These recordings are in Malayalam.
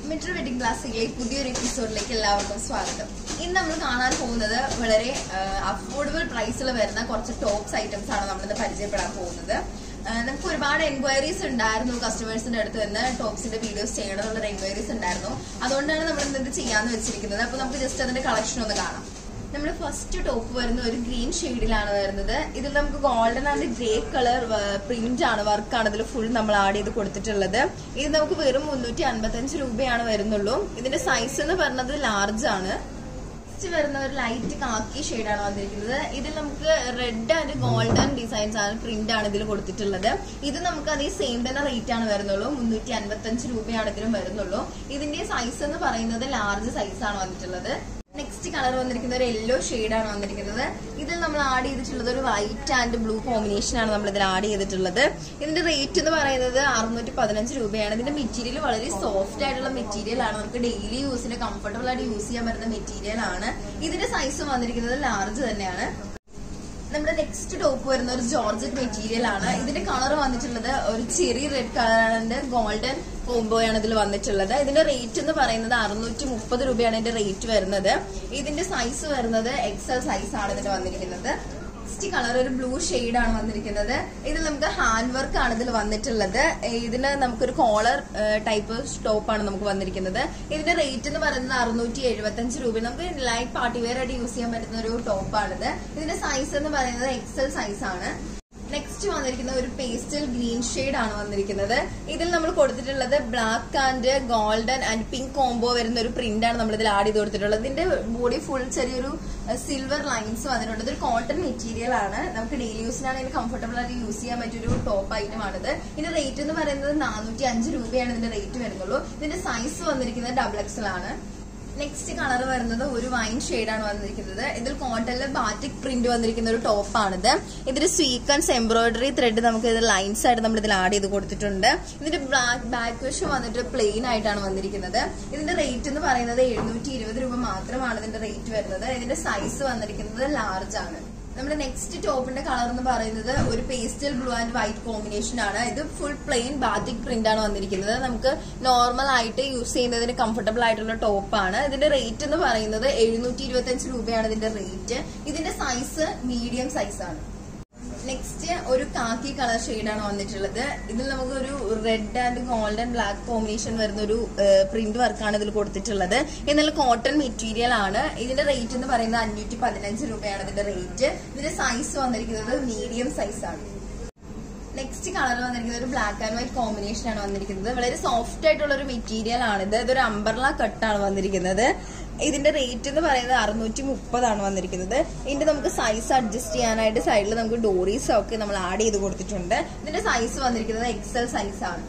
മെട്രോ വെഡിങ് ക്ലാസ്സിലെ പുതിയൊരു എപ്പിസോഡിലേക്ക് എല്ലാവർക്കും സ്വാഗതം ഇന്ന് നമ്മൾ കാണാൻ പോകുന്നത് വളരെ അഫോർഡബിൾ പ്രൈസിൽ വരുന്ന കുറച്ച് ടോപ്സ് ഐറ്റംസ് ആണ് നമ്മളിന്ന് പരിചയപ്പെടാൻ പോകുന്നത് ആ, നമുക്ക് ഒരുപാട് എൻക്വയറീസ് ഉണ്ടായിരുന്നു കസ്റ്റമേഴ്സിന്റെ അടുത്ത് നിന്ന് ടോപ്സിന്റെ വീഡിയോസ് ചെയ്യണം എന്നുള്ളൊരു എൻക്വയറീസ് ഉണ്ടായിരുന്നു അതുകൊണ്ടാണ് നമ്മൾ ഇന്ന് ഇത് ചെയ്യാന്ന് വെച്ചിരിക്കുന്നത് അപ്പൊ നമുക്ക് ജസ്റ്റ് അതിന്റെ കളക്ഷൻ ഒന്ന് കാണാം നമ്മുടെ ഫസ്റ്റ് ടോപ്പ് വരുന്ന ഒരു ഗ്രീൻ ഷെയ്ഡിലാണ് വരുന്നത് ഇതിൽ നമുക്ക് golden and grey colour print ആണ് വർക്കാണ് ഇതിൽ ഫുൾ നമ്മൾ ആഡ് ചെയ്ത് കൊടുത്തിട്ടുള്ളത് ഇത് നമുക്ക് വെറും മുന്നൂറ്റി അൻപത്തഞ്ച് രൂപയാണ് വരുന്നുള്ളൂ ഇതിന്റെ സൈസ് എന്ന് പറഞ്ഞത് ലാർജ് ആണ് നെക്സ്റ്റ് വരുന്ന ഒരു ലൈറ്റ് കാക്കി ഷെയ്ഡാണ് വന്നിരിക്കുന്നത് ഇതിൽ നമുക്ക് റെഡ് ആൻഡ് ഗോൾഡൻ ഡിസൈൻസ് ആണ് പ്രിന്റ് ആണ് ഇതിൽ കൊടുത്തിട്ടുള്ളത് ഇത് നമുക്ക് അതേ സെയിം തന്നെ റേറ്റ് ആണ് വരുന്നുള്ളൂ മുന്നൂറ്റി അൻപത്തഞ്ച് രൂപയാണ് ഇതിനും വരുന്നുള്ളൂ ഇതിന്റെ സൈസ് എന്ന് പറയുന്നത് ലാർജ് സൈസ് ആണ് വന്നിട്ടുള്ളത് നെക്സ്റ്റ് കളർ വന്നിരിക്കുന്നത് ഒരു യെല്ലോ ആണ് വന്നിരിക്കുന്നത് ഇതിൽ നമ്മൾ ആഡ് ചെയ്തിട്ടുള്ളത് ഒരു വൈറ്റ് ആൻഡ് ബ്ലൂ കോമ്പിനേഷൻ ആണ് നമ്മൾ ഇതിൽ ആഡ് ചെയ്തിട്ടുള്ളത് ഇതിന്റെ റേറ്റ് എന്ന് പറയുന്നത് അറുന്നൂറ്റി പതിനഞ്ച് രൂപയാണ് ഇതിന്റെ മെറ്റീരിയൽ വളരെ സോഫ്റ്റ് ആയിട്ടുള്ള മെറ്റീരിയൽ ആണ് നമുക്ക് ഡെയിലി യൂസിന് കംഫർട്ടബിൾ ആയിട്ട് യൂസ് ചെയ്യാൻ പറ്റുന്ന മെറ്റീരിയൽ ആണ് ഇതിന്റെ സൈസ് വന്നിരിക്കുന്നത് ലാർജ് തന്നെയാണ് നമ്മുടെ നെക്സ്റ്റ് ടോപ്പ് വരുന്ന ഒരു ജോർജറ്റ് മെറ്റീരിയൽ ആണ് ഇതിന്റെ കളർ വന്നിട്ടുള്ളത് ഒരു ചെറിയ റെഡ് കളറിന്റെ ഗോൾഡൻ കോംബോയാണ് ഇതിൽ വന്നിട്ടുള്ളത് ഇതിന്റെ റേറ്റ് എന്ന് പറയുന്നത് അറുന്നൂറ്റി മുപ്പത് രൂപയാണ് ഇതിന്റെ റേറ്റ് വരുന്നത് ഇതിന്റെ സൈസ് വരുന്നത് എക്സൽ സൈസ് ആണ് ഇതിന് വന്നിരിക്കുന്നത് നെക്സ്റ്റ് കളർ ഒരു ബ്ലൂ ആണ് വന്നിരിക്കുന്നത് ഇതിൽ നമുക്ക് ഹാൻഡ് വർക്ക് ആണ് ഇതിൽ വന്നിട്ടുള്ളത് ഇതിന് നമുക്കൊരു കോളർ ടൈപ്പ് സ്റ്റോപ്പ് ആണ് നമുക്ക് വന്നിരിക്കുന്നത് ഇതിന്റെ റേറ്റ് എന്ന് പറയുന്നത് അറുന്നൂറ്റി എഴുപത്തഞ്ച് രൂപ നമുക്ക് ലൈറ്റ് പാർട്ടി വെയർ ആയിട്ട് യൂസ് ചെയ്യാൻ പറ്റുന്ന ഒരു ടോപ്പാണിത് ഇതിന്റെ സൈസ് എന്ന് പറയുന്നത് എക്സൽ സൈസ് ആണ് നെക്സ്റ്റ് വന്നിരിക്കുന്ന ഒരു പേസ്റ്റൽ ഗ്രീൻ ഷെയ്ഡ് ആണ് വന്നിരിക്കുന്നത് ഇതിൽ നമ്മൾ കൊടുത്തിട്ടുള്ളത് black and golden and pink combo വരുന്ന ഒരു പ്രിന്റ് ആണ് നമ്മൾ ഇതിൽ ആഡ് ചെയ്ത് കൊടുത്തിട്ടുള്ളത് ഇതിന്റെ ബോഡി ഫുൾ ചെറിയൊരു സിൽവർ ലൈൻസ് വന്നിട്ടുണ്ട് ഇതൊരു കോട്ടൺ മെറ്റീരിയൽ ആണ് നമുക്ക് ഡെയിലി യൂസിനാണെങ്കിൽ കംഫർട്ടബിൾ ആയിട്ട് യൂസ് ചെയ്യാൻ പറ്റിയൊരു ടോപ്പ് ഐറ്റം ആണിത് ഇതിന്റെ റേറ്റ് എന്ന് പറയുന്നത് നാനൂറ്റി അഞ്ച് രൂപയാണ് ഇതിന്റെ റേറ്റ് വരുന്നുള്ളൂ ഇതിന്റെ സൈസ് വന്നിരിക്കുന്നത് ഡബിൾ എക്സൽ ആണ് നെക്സ്റ്റ് കളർ വരുന്നത് ഒരു വൈൻ ആണ് വന്നിരിക്കുന്നത് ഇതിൽ കോട്ടണില് ബാറ്റിക് പ്രിന്റ് വന്നിരിക്കുന്ന ഒരു ടോപ്പാണിത് ഇതിൽ സ്വീക്കൻസ് എംബ്രോയിഡറി ത്രെഡ് നമുക്ക് ഇത് ലൈൻസ് ആയിട്ട് നമ്മൾ ഇതിൽ ആഡ് ചെയ്ത് കൊടുത്തിട്ടുണ്ട് ഇതിന്റെ ബാക്ക് വശം വന്നിട്ട് പ്ലെയിൻ ആയിട്ടാണ് വന്നിരിക്കുന്നത് ഇതിന്റെ റേറ്റ് എന്ന് പറയുന്നത് എഴുന്നൂറ്റി ഇരുപത് രൂപ മാത്രമാണ് ഇതിന്റെ റേറ്റ് വരുന്നത് ഇതിന്റെ സൈസ് വന്നിരിക്കുന്നത് ലാർജ് ആണ് നമ്മുടെ നെക്സ്റ്റ് ടോപ്പിന്റെ കളർ എന്ന് പറയുന്നത് ഒരു pastel blue and white combination ആണ് ഇത് ഫുൾ പ്ലെയിൻ ബാറ്റിക് പ്രിന്റ് ആണ് വന്നിരിക്കുന്നത് നമുക്ക് നോർമൽ ആയിട്ട് യൂസ് ചെയ്യുന്നതിന് കംഫർട്ടബിൾ ആയിട്ടുള്ള ടോപ്പാണ് ഇതിന്റെ റേറ്റ് എന്ന് പറയുന്നത് എഴുന്നൂറ്റി ഇരുപത്തി രൂപയാണ് ഇതിന്റെ റേറ്റ് ഇതിന്റെ സൈസ് മീഡിയം സൈസ് ആണ് നെക്സ്റ്റ് ഒരു കാക്കി കളർ ഷെയ്ഡാണ് വന്നിട്ടുള്ളത് ഇതിൽ നമുക്ക് ഒരു red and golden black combination വരുന്ന ഒരു പ്രിന്റ് വർക്കാണ് ഇതിൽ കൊടുത്തിട്ടുള്ളത് എന്നാൽ കോട്ടൺ മെറ്റീരിയൽ ആണ് ഇതിന്റെ റേറ്റ് എന്ന് പറയുന്നത് അഞ്ഞൂറ്റി പതിനഞ്ച് രൂപയാണ് ഇതിന്റെ റേറ്റ് ഇതിന്റെ സൈസ് വന്നിരിക്കുന്നത് മീഡിയം സൈസ് ആണ് നെക്സ്റ്റ് കളർ വന്നിരിക്കുന്നത് ഒരു ബ്ലാക്ക് ആൻഡ് വൈറ്റ് കോമ്പിനേഷൻ ആണ് വന്നിരിക്കുന്നത് വളരെ സോഫ്റ്റ് ആയിട്ടുള്ള ഒരു മെറ്റീരിയൽ ആണ് ഇത് ഇതൊരു അംബർല കട്ടാണ് വന്നിരിക്കുന്നത് ഇതിന്റെ റേറ്റ് എന്ന് പറയുന്നത് അറുന്നൂറ്റി മുപ്പതാണ് വന്നിരിക്കുന്നത് ഇതിന്റെ നമുക്ക് സൈസ് അഡ്ജസ്റ്റ് ചെയ്യാനായിട്ട് സൈഡിൽ നമുക്ക് ഡോറീസ് ഒക്കെ നമ്മൾ ആഡ് ചെയ്ത് കൊടുത്തിട്ടുണ്ട് ഇതിന്റെ സൈസ് വന്നിരിക്കുന്നത് എക്സൽ സൈസ് ആണ്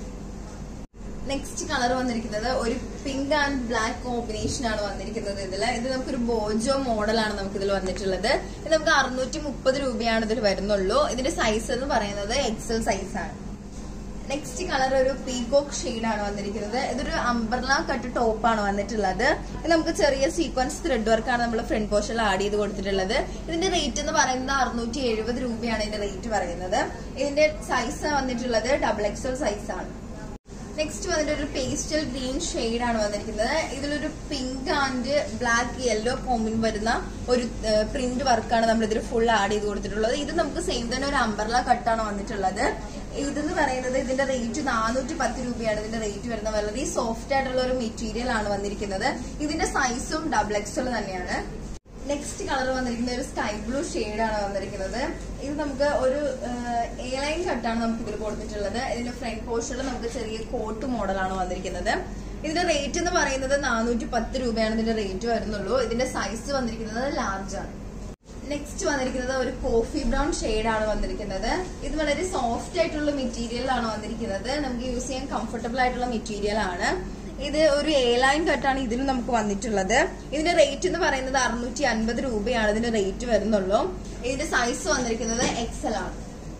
നെക്സ്റ്റ് കളർ വന്നിരിക്കുന്നത് ഒരു പിങ്ക് ആൻഡ് ബ്ലാക്ക് കോമ്പിനേഷൻ ആണ് വന്നിരിക്കുന്നത് ഇതിൽ ഇത് നമുക്കൊരു ബോജോ മോഡലാണ് നമുക്ക് ഇതിൽ വന്നിട്ടുള്ളത് ഇത് നമുക്ക് അറുന്നൂറ്റി മുപ്പത് രൂപയാണ് ഇതിൽ വരുന്നുള്ളൂ ഇതിന്റെ സൈസ് എന്ന് പറയുന്നത് എക്സൽ സൈസ് ആണ് നെക്സ്റ്റ് കളർ ഒരു പീകോക്ക് ഷെയ്ഡ് ആണ് വന്നിരിക്കുന്നത് ഇതൊരു അംബർല കട്ട് ടോപ്പ് ആണ് വന്നിട്ടുള്ളത് ഇത് നമുക്ക് ചെറിയ സീക്വൻസ് ത്രെഡ് വർക്കാണ് നമ്മൾ ഫ്രണ്ട് പോർഷനിൽ ആഡ് ചെയ്ത് കൊടുത്തിട്ടുള്ളത് ഇതിന്റെ റേറ്റ് എന്ന് പറയുന്നത് അറുന്നൂറ്റി എഴുപത് രൂപയാണ് ഇതിന്റെ റേറ്റ് പറയുന്നത് ഇതിന്റെ സൈസ് വന്നിട്ടുള്ളത് ഡബിൾ എക്സൽ സൈസ് ആണ് നെക്സ്റ്റ് വന്നിട്ട് ഒരു പേസ്റ്റൽ ഗ്രീൻ ഷെയ്ഡ് ആണ് വന്നിരിക്കുന്നത് ഇതിലൊരു പിങ്ക് ആൻഡ് ബ്ലാക്ക് യെല്ലോ കോമ്പിൻ വരുന്ന ഒരു പ്രിന്റ് വർക്കാണ് നമ്മൾ ഇതിൽ ഫുൾ ആഡ് ചെയ്ത് കൊടുത്തിട്ടുള്ളത് ഇത് നമുക്ക് സെയിം തന്നെ ഒരു അംബർല കട്ടാണ് വന്നിട്ടുള്ളത് ഇതെന്ന് പറയുന്നത് ഇതിന്റെ റേറ്റ് നാനൂറ്റി പത്ത് രൂപയാണ് ഇതിന്റെ റേറ്റ് വരുന്നത് വളരെ സോഫ്റ്റ് ആയിട്ടുള്ള ഒരു മെറ്റീരിയൽ ആണ് വന്നിരിക്കുന്നത് ഇതിന്റെ സൈസും ഡബിൾ എക്സൽ തന്നെയാണ് നെക്സ്റ്റ് കളർ വന്നിരിക്കുന്നത് ഒരു സ്കൈ ബ്ലൂ ആണ് വന്നിരിക്കുന്നത് ഇത് നമുക്ക് ഒരു എ ലൈൻ കട്ടാണ് നമുക്ക് ഇതിൽ കൊടുത്തിട്ടുള്ളത് ഇതിന്റെ ഫ്രണ്ട് പോർഷനിൽ നമുക്ക് ചെറിയ കോട്ട് മോഡലാണ് വന്നിരിക്കുന്നത് ഇതിന്റെ റേറ്റ് എന്ന് പറയുന്നത് നാനൂറ്റി പത്ത് രൂപയാണ് ഇതിന്റെ റേറ്റ് വരുന്നുള്ളൂ ഇതിന്റെ സൈസ് വന്നിരിക്കുന്നത് ലാർജ് ആണ് നെക്സ്റ്റ് വന്നിരിക്കുന്നത് ഒരു കോഫി ബ്രൗൺ ആണ് വന്നിരിക്കുന്നത് ഇത് വളരെ സോഫ്റ്റ് ആയിട്ടുള്ള മെറ്റീരിയൽ ആണ് വന്നിരിക്കുന്നത് നമുക്ക് യൂസ് ചെയ്യാൻ കംഫർട്ടബിൾ ആയിട്ടുള്ള മെറ്റീരിയൽ ആണ് ഇത് ഒരു എ ലൈൻ കട്ടാണ് ഇതിൽ നമുക്ക് വന്നിട്ടുള്ളത് ഇതിന്റെ റേറ്റ് എന്ന് പറയുന്നത് അറുന്നൂറ്റി അൻപത് രൂപയാണ് ഇതിന്റെ റേറ്റ് വരുന്നുള്ളൂ ഇതിന്റെ സൈസ് വന്നിരിക്കുന്നത് എക്സൽ ആണ്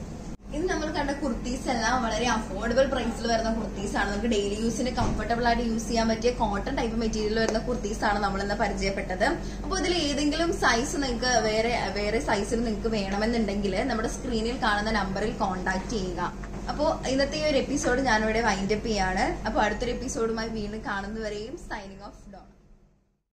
ഇത് നമ്മൾ കണ്ട കുർത്തീസ് എല്ലാം വളരെ അഫോർഡബിൾ പ്രൈസിൽ വരുന്ന കുർത്തീസ് ആണ് നമുക്ക് ഡെയിലി യൂസിന് കംഫർട്ടബിൾ ആയിട്ട് യൂസ് ചെയ്യാൻ പറ്റിയ കോട്ടൺ ടൈപ്പ് മെറ്റീരിയൽ വരുന്ന കുർത്തീസ് ആണ് നമ്മൾ ഇന്ന് പരിചയപ്പെട്ടത് അപ്പോൾ ഇതിൽ ഏതെങ്കിലും സൈസ് നിങ്ങൾക്ക് വേറെ വേറെ സൈസിൽ നിങ്ങൾക്ക് വേണമെന്നുണ്ടെങ്കിൽ നമ്മുടെ സ്ക്രീനിൽ കാണുന്ന നമ്പറിൽ കോൺടാക്ട് ചെയ്യുക അപ്പോൾ ഇന്നത്തെ ഈ ഒരു എപ്പിസോഡ് ഞാനിവിടെ വൈൻഡപ്പ് ചെയ്യാണ് അപ്പോൾ അടുത്തൊരു എപ്പിസോഡുമായി വീണ്ടും കാണുന്നവരെയും സൈനിങ് ഓഫ് ഡോൺ